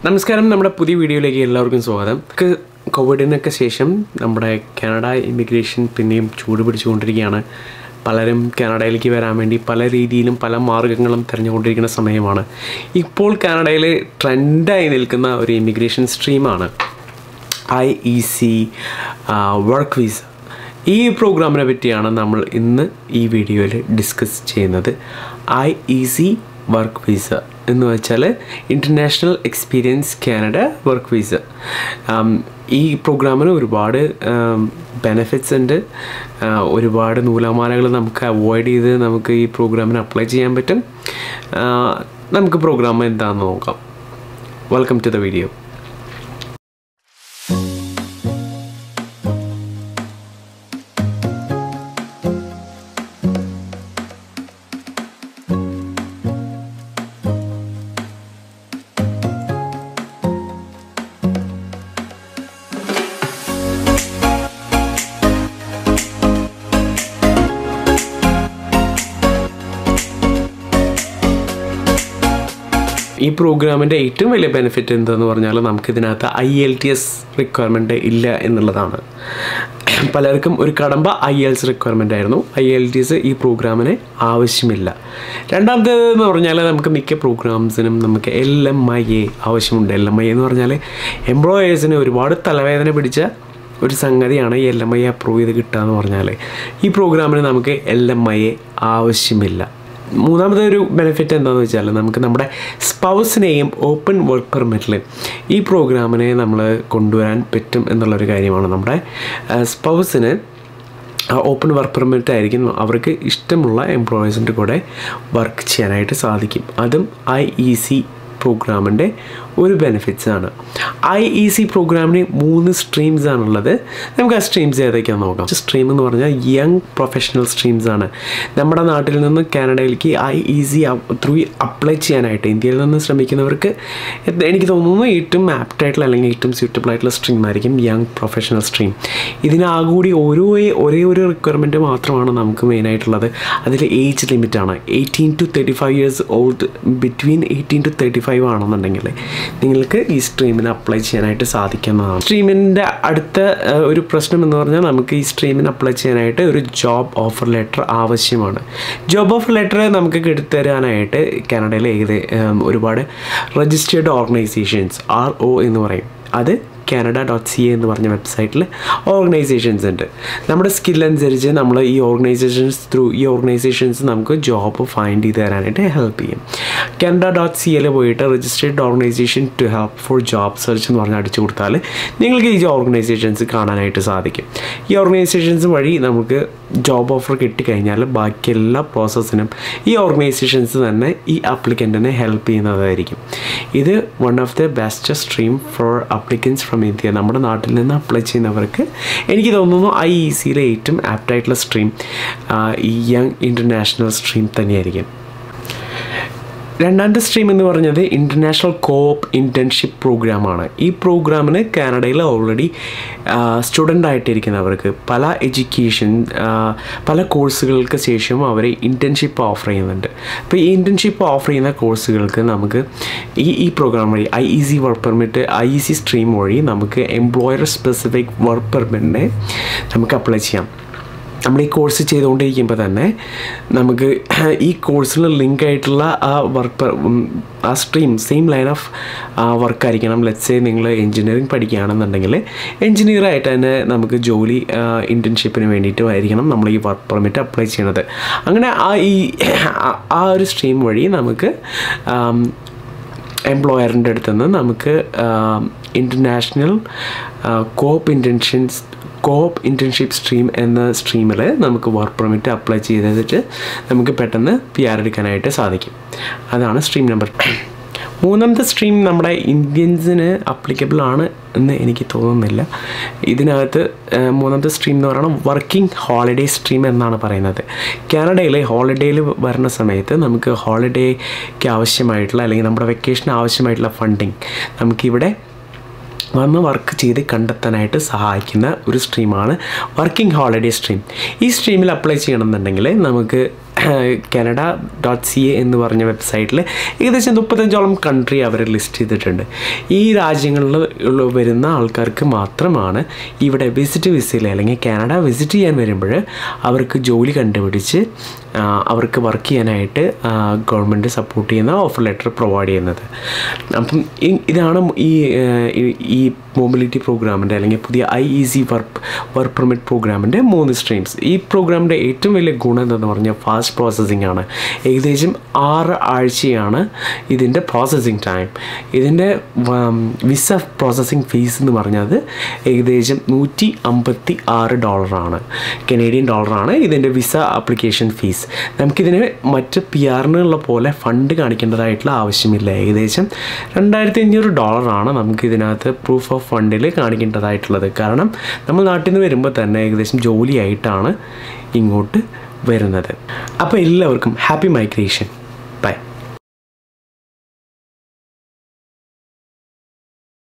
നമസ്കാരം നമ്മുടെ പുതിയ വീഡിയോയിലേക്ക് എല്ലാവർക്കും സ്വാഗതം നമുക്ക് കോവിഡിനൊക്കെ ശേഷം നമ്മുടെ കാനഡ ഇമിഗ്രേഷൻ പിന്നെയും ചൂട് പിടിച്ചുകൊണ്ടിരിക്കുകയാണ് പലരും കാനഡയിലേക്ക് വരാൻ വേണ്ടി പല രീതിയിലും പല മാർഗങ്ങളും തിരഞ്ഞുകൊണ്ടിരിക്കുന്ന സമയമാണ് ഇപ്പോൾ കാനഡയിൽ ട്രെൻഡായി നിൽക്കുന്ന ഒരു ഇമിഗ്രേഷൻ സ്ട്രീമാണ് I E C work visa ഈ പ്രോഗ്രാമിനെ പറ്റിയാണ് നമ്മൾ ഇന്ന് ഈ വീഡിയോയിൽ ഡിസ്കസ് ചെയ്യുന്നത് I E C work visa എന്ന് വെച്ചാൽ international experience Canada work visa ഈ പ്രോഗ്രാമിന് ഒരുപാട് ബെനിഫിറ്റ്സ് ഉണ്ട് ആ, ഒരുപാട് നൂലാമാലകൾ നമുക്ക് അവോയ്ഡ് ചെയ്ത് നമുക്ക് ഈ പ്രോഗ്രാമിന് അപ്ലൈ ചെയ്യാൻ പറ്റും ആ, നമുക്ക് പ്രോഗ്രാം എന്താണെന്ന് നോക്കാം വെൽക്കം ടു ദ വീഡിയോ ഈ പ്രോഗ്രാമിൻ്റെ ഏറ്റവും വലിയ ബെനിഫിറ്റ് എന്തെന്ന് പറഞ്ഞാൽ നമുക്കിതിനകത്ത് I L T S requirement ഇല്ല എന്നുള്ളതാണ് പലർക്കും ഒരു കടമ്പ ഐ എൽസ് റിക്വയർമെൻ്റ് ആയിരുന്നു ഐ എൽ ടി എസ് ഈ പ്രോഗ്രാമിന് ആവശ്യമില്ല രണ്ടാമത്തേത് എന്ന് പറഞ്ഞാൽ നമുക്ക് മിക്ക പ്രോഗ്രാംസിനും നമുക്ക് എൽ എം ഐ എ ആവശ്യമുണ്ട് എൽ എം ഐ എന്ന് പറഞ്ഞാൽ എംപ്ലോയേഴ്സിന് ഒരുപാട് തലവേദന പിടിച്ച ഒരു സംഗതിയാണ് എൽ എം ഐ അപ്രൂവ് ചെയ്ത് കിട്ടുക എന്ന് പറഞ്ഞാൽ ഈ പ്രോഗ്രാമിന് നമുക്ക് എൽ എം ഐ എ ആവശ്യമില്ല മൂന്നാമത്തെ ഒരു ബെനിഫിറ്റ് എന്താണെന്ന് വെച്ചാൽ നമുക്ക് നമ്മുടെ സ്പൗസിനെയും ഓപ്പൺ വർക്ക് പെർമിറ്റിൽ ഈ പ്രോഗ്രാമിനെ നമ്മൾ കൊണ്ടുവരാൻ പറ്റും എന്നുള്ളൊരു കാര്യമാണ് നമ്മുടെ സ്പൗസിന് ഓപ്പൺ വർക്ക് പെർമിറ്റ് ആയിരിക്കും അവർക്ക് ഇഷ്ടമുള്ള എംപ്ലോയീസിൻ്റെ കൂടെ വർക്ക് ചെയ്യാനായിട്ട് സാധിക്കും അതും ഐ ഇ സി പ്രോഗ്രാമിൻ്റെ ഒരു ബെനിഫിറ്റ്സ് ആണ് ഐ ഇ സി പ്രോഗ്രാമിന് മൂന്ന് സ്ട്രീംസ് ആണുള്ളത് നമുക്ക് ആ സ്ട്രീംസ് ഏതൊക്കെയാണെന്ന് നോക്കാം സ്ട്രീം എന്ന് പറഞ്ഞാൽ യങ് പ്രൊഫഷണൽ സ്ട്രീംസ് ആണ് നമ്മുടെ നാട്ടിൽ നിന്ന് കാനഡയിലേക്ക് I E C through apply ചെയ്യാനായിട്ട് ഇന്ത്യയിൽ നിന്ന് ശ്രമിക്കുന്നവർക്ക് ഇത് എനിക്ക് തോന്നുന്നു ഏറ്റവും ആപ്റ്റ് ആയിട്ടുള്ള അല്ലെങ്കിൽ ഏറ്റവും സ്യൂട്ടബിൾ ആയിട്ടുള്ള സ്ട്രീം ആയിരിക്കും യങ് പ്രൊഫഷണൽ സ്ട്രീം ഇതിനാകൂടി ഓരോ ഒരേ ഒരു റിക്വയർമെൻറ്റ് മാത്രമാണ് നമുക്ക് മെയിനായിട്ടുള്ളത് അതിൽ ഏജ് ലിമിറ്റാണ് eighteen to thirty five years old between eighteen to thirty five ആണെന്നുണ്ടെങ്കിൽ നിങ്ങൾക്ക് ഈ സ്ട്രീമിന് അപ്ലൈ ചെയ്യാനായിട്ട് സാധിക്കുന്നതാണ് സ്ട്രീമിൻ്റെ അടുത്ത ആ, ഒരു പ്രശ്നം എന്ന് പറഞ്ഞാൽ നമുക്ക് ഈ സ്ട്രീമിന് അപ്ലൈ ചെയ്യാനായിട്ട് ഒരു ജോബ് ഓഫർ ലെറ്റർ ആവശ്യമാണ് ജോബ് ഓഫർ ലെറ്റർ നമുക്ക് കിട്ടിത്തരാനായിട്ട് കാനഡയിൽ ഏകദേ ഉം, ഒരുപാട് രജിസ്റ്റേർഡ് ഓർഗനൈസേഷൻസ് ആർ ഒ എന്ന് പറയും അത് കാനഡ ഡോട്ട് സി എന്ന് പറഞ്ഞ വെബ്സൈറ്റിൽ ഓർഗനൈസേഷൻസ് ഉണ്ട് നമ്മുടെ സ്കിൽ അനുസരിച്ച് നമ്മൾ ഈ ഓർഗനൈസേഷൻസ് ത്രൂ ഈ ഓർഗനൈസേഷൻസ് നമുക്ക് ജോബ് ഫൈൻഡ് ചെയ്ത് തരാനായിട്ട് ഹെൽപ്പ് ചെയ്യും കാനഡ ഡോട്ട് സി എൽ പോയിട്ട് registered organisation to help for job search എന്ന് പറഞ്ഞ് അടിച്ചു കൊടുത്താൽ നിങ്ങൾക്ക് ഈ ഓർഗനൈസേഷൻസ് കാണാനായിട്ട് സാധിക്കും ഈ ഓർഗനൈസേഷൻസ് വഴി നമുക്ക് ജോബ് ഓഫർ കിട്ടിക്കഴിഞ്ഞാൽ ബാക്കി എല്ലാ പ്രോസസ്സിനും ഈ ഓർഗനൈസേഷൻസ് തന്നെ ഈ അപ്ലിക്കൻറ്റിനെ ഹെൽപ്പ് ചെയ്യുന്നതായിരിക്കും ഇത് one of the best stream for applicants from India നമ്മുടെ നാട്ടിൽ നിന്ന് അപ്ലൈ ചെയ്യുന്നവർക്ക് എനിക്ക് തോന്നുന്നു ഐ ഇ സിയിലെ ഏറ്റവും ആപ്റ്റായിട്ടുള്ള സ്ട്രീം ഈ യങ് ഇൻ്റർനാഷണൽ സ്ട്രീം തന്നെയായിരിക്കും രണ്ടാമത്തെ സ്ട്രീം എന്ന് പറഞ്ഞത് ഇൻ്റർനാഷണൽ കോപ്പ് ഇൻറ്റേൺഷിപ്പ് പ്രോഗ്രാമാണ് ഈ പ്രോഗ്രാമിന് കാനഡയിൽ ഓൾറെഡി സ്റ്റുഡൻ്റ് ആയിട്ടിരിക്കുന്നവർക്ക് പല എഡ്യൂക്കേഷൻ പല കോഴ്സുകൾക്ക് ശേഷം അവർ ഇൻറ്റേൺഷിപ്പ് ഓഫർ ചെയ്യുന്നുണ്ട് അപ്പോൾ ഈ ഇൻറ്റേൺഷിപ്പ് ഓഫർ ചെയ്യുന്ന കോഴ്സുകൾക്ക് നമുക്ക് ഈ ഈ പ്രോഗ്രാം വഴി I E C work permit I E C stream വഴി നമുക്ക് എംപ്ലോയർ സ്പെസിഫിക് വർക്ക് പെർമിറ്റിനെ നമുക്ക് അപ്ലൈ ചെയ്യാം നമ്മൾ ഈ കോഴ്സ് ചെയ്തുകൊണ്ടിരിക്കുമ്പോൾ തന്നെ നമുക്ക് ഈ കോഴ്സിൽ ലിങ്ക് ആയിട്ടുള്ള ആ വർക്ക് ആ സ്ട്രീം സെയിം ലൈൻ ഓഫ് വർക്കായിരിക്കണം ലെറ്റ്സേ നിങ്ങൾ എൻജിനീയറിംഗ് പഠിക്കുകയാണെന്നുണ്ടെങ്കിൽ എൻജിനീയർ ആയിട്ട് തന്നെ നമുക്ക് ജോലി ഇൻറ്റേൺഷിപ്പിന് വേണ്ടിയിട്ട് ആയിരിക്കണം നമ്മൾ ഈ വർക്ക് പെർമിറ്റ് അപ്ലൈ ചെയ്യണത് അങ്ങനെ ആ ഈ ആ- ആ ഒരു സ്ട്രീം വഴി നമുക്ക് ആം, എംപ്ലോയറിൻ്റെ അടുത്ത് നിന്ന് നമുക്ക് international coop intentions coop internship stream എന്ന സ്ട്രീമിൽ നമുക്ക് വർക്ക് പെർമിറ്റ് അപ്ലൈ ചെയ്തിട്ട് നമുക്ക് പെട്ടെന്ന് പി ആർ എടുക്കാനായിട്ട് സാധിക്കും അതാണ് സ്ട്രീം നമ്പർ മൂന്നാമത്തെ സ്ട്രീം നമ്മുടെ ഇന്ത്യൻസിന് അപ്ലിക്കബിൾ ആണ് എന്ന് എനിക്ക് തോന്നുന്നില്ല ഇതിനകത്ത് ആ, മൂന്നാമത്തെ സ്ട്രീം എന്ന് പറയുന്നത് വർക്കിംഗ് ഹോളിഡേ സ്ട്രീം എന്നാണ് പറയുന്നത് കാനഡയിൽ ഹോളിഡേയിൽ വരുന്ന സമയത്ത് നമുക്ക് ഹോളിഡേക്ക് ആവശ്യമായിട്ടുള്ള അല്ലെങ്കിൽ നമ്മുടെ വെക്കേഷന് ആവശ്യമായിട്ടുള്ള ഫണ്ടിങ് നമുക്കിവിടെ വന്ന് വർക്ക് ചെയ്ത് കണ്ടെത്താനായിട്ട് സഹായിക്കുന്ന ഒരു സ്ട്രീമാണ് വർക്കിംഗ് ഹോളിഡേ സ്ട്രീം ഈ സ്ട്രീമിൽ അപ്ലൈ ചെയ്യണമെന്നുണ്ടെങ്കിൽ നമുക്ക് കാനഡ ഡോട്ട് സി എ എന്ന് പറഞ്ഞ വെബ്സൈറ്റിൽ ഏകദേശം മുപ്പത്തഞ്ചോളം കൺട്രി അവർ ലിസ്റ്റ് ചെയ്തിട്ടുണ്ട് ഈ രാജ്യങ്ങളിൽ ഉള്ള വരുന്ന ആൾക്കാർക്ക് മാത്രമാണ് ഇവിടെ വിസിറ്റ് വിസയിൽ അല്ലെങ്കിൽ കാനഡ വിസിറ്റ് ചെയ്യാൻ വരുമ്പോൾ അവർക്ക് ജോലി കണ്ടുപിടിച്ച് ആ, അവർക്ക് വർക്ക് ചെയ്യാനായിട്ട് ഗവൺമെൻറ് സപ്പോർട്ട് ചെയ്യുന്ന ഓഫർ ലെറ്റർ പ്രൊവൈഡ് ചെയ്യുന്നത് അപ്പം ഈ- ഇതാണ് ഈ ആ, ഈ- ഈ മൊബിലിറ്റി പ്രോഗ്രാമിൻ്റെ അല്ലെങ്കിൽ പുതിയ I E C work work permit പ്രോഗ്രാമിൻ്റെ മൂന്ന് സ്ട്രീംസ് ഈ പ്രോഗ്രാമിൻ്റെ ഏറ്റവും വലിയ ഗുണം എന്തെന്ന് പറഞ്ഞാൽ ഫാസ്റ്റ് പ്രോസസ്സിംഗ് ആണ് ഏകദേശം ആറ് ആഴ്ചയാണ് ഇതിൻ്റെ പ്രോസസ്സിംഗ് ടൈം ഇതിൻ്റെ വിസ പ്രോസസ്സിംഗ് ഫീസ് എന്ന് പറഞ്ഞത് ഏകദേശം നൂറ്റി അമ്പത്തി ആറ് ഡോളറാണ് കനേഡിയൻ ഡോളറാണ് ഇതിൻ്റെ വിസ ആപ്ലിക്കേഷൻ ഫീസ് നമുക്കിതിന് മറ്റ് പി ആറിനുള്ള പോലെ ഫണ്ട് കാണിക്കേണ്ടതായിട്ടുള്ള ആവശ്യമില്ല ഏകദേശം രണ്ടായിരത്തി അഞ്ഞൂറ് ഡോളറാണ് നമുക്ക് ഇതിനകത്ത് പ്രൂഫ് ഓഫ് ഫണ്ടിൽ കാണിക്കേണ്ടതായിട്ടുള്ളത് കാരണം നമ്മൾ നാട്ടിൽ നിന്ന് വരുമ്പോൾ തന്നെ ഏകദേശം ജോലിയായിട്ടാണ് ഇങ്ങോട്ട് വരുന്നത് അപ്പോൾ എല്ലാവർക്കും ഹാപ്പി മൈഗ്രേഷൻ